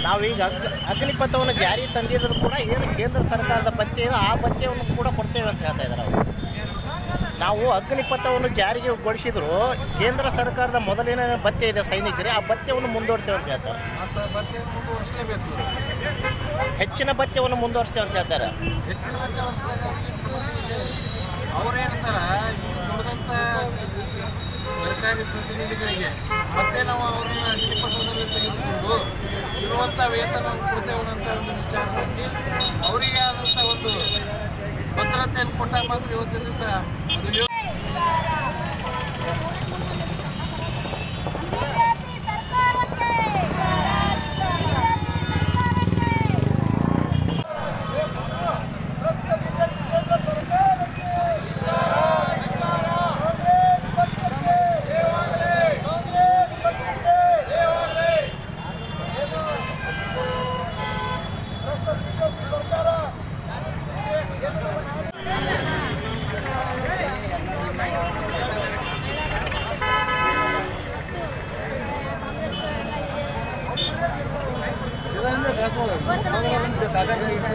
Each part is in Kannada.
ನಾವೀಗ ಅಗ್ ಅಗ್ನಿಪಥವನ್ನು ಜಾರಿ ತಂದಿದ್ರು ಕೂಡ ಏನು ಕೇಂದ್ರ ಸರ್ಕಾರದ ಭತ್ಯೆ ಇದೆ ಆ ಭತ್ಯೆಯನ್ನು ಕೂಡ ಕೊಡ್ತೇವೆ ಅಂತ ಹೇಳ್ತಾ ಇದ್ದಾರೆ ಅವರು ನಾವು ಅಗ್ನಿಪಥವನ್ನು ಜಾರಿಗೆ ಗೊಳಿಸಿದ್ರು ಕೇಂದ್ರ ಸರ್ಕಾರದ ಮೊದಲಿನ ಭತ್ಯೆ ಇದೆ ಸೈನಿಕರಿಗೆ ಆ ಭತ್ಯವನ್ನು ಮುಂದುವರ್ತೇವೆ ಅಂತ ಹೇಳ್ತಾರೆ ಆ ಸ ಭತ್ಯೆ ಮುಂದುವರಿಸಲೇಬೇಕು ಹೆಚ್ಚಿನ ಭತ್ಯವನ್ನು ಮುಂದುವರಿಸ್ತೇವೆ ಅಂತ ಹೇಳ್ತಾರೆ ಹೆಚ್ಚಿನ ಭತ್ಯೆ ವರ್ಷದಾಗ ಅವ್ರಿಗೆ ಸಮಸ್ಯೆ ಇದೆ ಅವ್ರೇನಂತಾರ ಈ ದುಡಿದಂಥ ಸರ್ಕಾರಿ ಪ್ರತಿನಿಧಿಗಳಿಗೆ ಮತ್ತೆ ನಾವು ಅವ್ರನ್ನ ಅಗ್ನಿಪಥದಲ್ಲಿ ತೆಗೆದುಕೊಂಡು ಇರುವಂಥ ವೇತನ ಕೊಡ್ತೇವೆ ಅನ್ನೋಂಥ ಒಂದು ವಿಚಾರದಲ್ಲಿ ಅವರಿಗೆ ಆದಂಥ ಒಂದು ಭದ್ರತೆಯನ್ನು ಕೊಟ್ಟಾಗ ಮಾತ್ರ ಇವತ್ತಿನ ದಿವಸ ಅದು ಯೋ- ಬಿಜೆಪಿ ಸರ್ಕಾರಕ್ಕೆ ಬಿಜೆಪಿ ಸರ್ಕಾರಕ್ಕೆ ಕಾಂಗ್ರೆಸ್ ಇವತ್ತು ನಾವು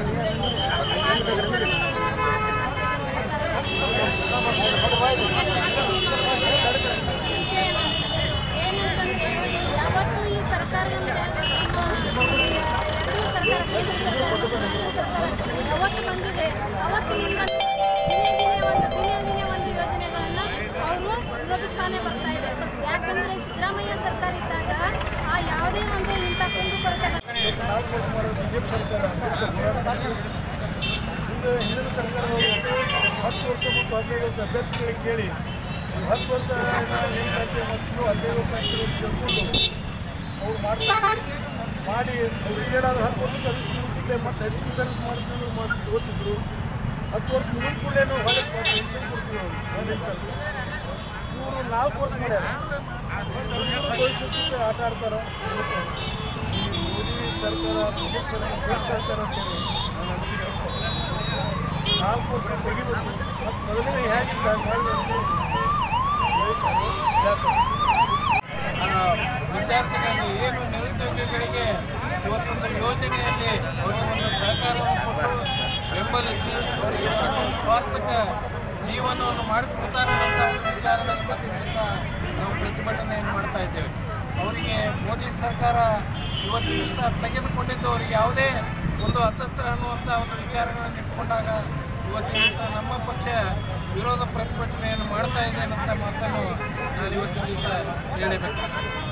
ಏನಂತಂದ್ರೆ ಯಾವತ್ತೂ ಈ ಸರ್ಕಾರ ನಮ್ಗೆ ನಮ್ಮ ಈ ಎರಡೂ ಸರ್ಕಾರ ಕೇಂದ್ರ ಸರ್ಕಾರ ಮತ್ತು ರಾಜ್ಯ ಸರ್ಕಾರ ಯಾವತ್ತು ಬಂದಿದೆ ಅವತ್ತಿನಿಂದ ದಿನೇ ದಿನೇ ಒಂದು ದಿನೇ ದಿನೇ ಒಂದು ಯೋಜನೆಗಳನ್ನು ಅವರು ವಿರೋಧಿಸ್ತಾನೆ ಬರ್ತಾ ಇದೆ ಯಾಕಂದ್ರೆ ಸಿದ್ದರಾಮಯ್ಯ ಸರ್ಕಾರ ಇದ್ದಾಗ ಆ ಯಾವುದೇ ಒಂದು ಇಂಥ ಕುಂದುಕೊರತೆ ನಾಲ್ಕು ವರ್ಷ ಮಾಡೋ ಬಿ ಜೆ ಪಿ ಸರ್ಕಾರ ಇದು ಹಿಂದಿನ ಸರ್ಕಾರದವರು ಹತ್ತು ವರ್ಷ ಮತ್ತು ಹದಿನೈದು ವರ್ಷ ಅಭ್ಯರ್ಥಿಗಳಿಗೆ ಕೇಳಿ ನೀವು ಹತ್ತು ವರ್ಷ ಏನು ಮಾಡ್ತೀವಿ ಮತ್ತು ಹದಿನೈದು ವರ್ಷ ಆಗ್ತೀವಿ ಅಂತ ಕೇಳ್ಕೊಂಡು ಅವ್ರು ಮಾಡ್ತಾರೆ ಮಾಡಿ ಅವ್ರು ಏನಾದ್ರು ಹತ್ತು ವರ್ಷ ಸರ್ವಿಸ್ ಮುಗಿದ್ರೆ ಮತ್ತೆ ಹೆಚ್ಚಿನ ಸರ್ವಿಸ್ ಮಾಡ್ತಿದ್ರು ಮಾಡಿ ಓದ್ತಿದ್ರು ಹತ್ತು ವರ್ಷ ಮುಗಿದ ಕೂಡಲೇ ಹೊಳೆ ಪೆನ್ಷನ್ ಕೊಡ್ತೀವಿ ಅವ್ರು ಪೆನ್ಷನ್ ಇವರು ನಾಲ್ಕು ವರ್ಷ ಮಾಡ್ಯಾರ ಇವ್ರು ಭವಿಷ್ಯಕ್ಕೆ ಆಟ ಆಡ್ತಾರೆ ಈ ಮೋದಿ ಸರ್ಕಾರ ಮೋದಿ ಸರ್ಕಾರ ದೇಶ ಸರ್ಕಾರ ಅಂತೇಳಿ ನಾನು ಅನಿಸಿಕೆ ನಾಲ್ಕು ವರ್ಷ ತೆಗಿಬೇಕು ಮತ್ತು ಮೊದಲೇ ಹೇಗಿದ್ದ ಮಾಡಿ ಆ, ವಿದ್ಯಾರ್ಥಿಗಳಿಗೆ ಏನು ನಿರುದ್ಯೋಗಿಗಳಿಗೆ ಇವತ್ತೊಂದು ಯೋಜನೆಯಲ್ಲಿ ಅವರಿಗೆ ಒಂದು ಸಹಕಾರವನ್ನು ಕೊಟ್ಟು ಬೆಂಬಲಿಸಿ ಅವರಿಗೆ ಒಂದು ಸ್ವಾರ್ಥಕ ಜೀವನವನ್ನು ಮಾಡಿಕೊಡ್ತಾರೆ ಅಂತ ಒಂದು ವಿಚಾರದ ಇವತ್ತು ದಿವಸ ನಾವು ಪ್ರತಿಭಟನೆಯನ್ನು ಮಾಡ್ತಾ ಇದ್ದೇವೆ ಅವರಿಗೆ ಮೋದಿ ಸರ್ಕಾರ ಇವತ್ತು ದಿವಸ ತೆಗೆದುಕೊಂಡಿದ್ದು ಅವರಿಗೆ ಯಾವುದೇ ಒಂದು ಹತ್ತತ್ರ ಅನ್ನುವಂಥ ಒಂದು ವಿಚಾರಗಳನ್ನು ಇಟ್ಕೊಂಡಾಗ ಇವತ್ತಿನ ದಿವಸ ನಮ್ಮ ಪಕ್ಷ ವಿರೋಧ ಪ್ರತಿಭಟನೆಯನ್ನು ಮಾಡ್ತಾ ಇದೆ ಅನ್ನೋಂಥ ಮಾತನ್ನು ನಾನು ಇವತ್ತಿನ ದಿವಸ ಹೇಳಬೇಕು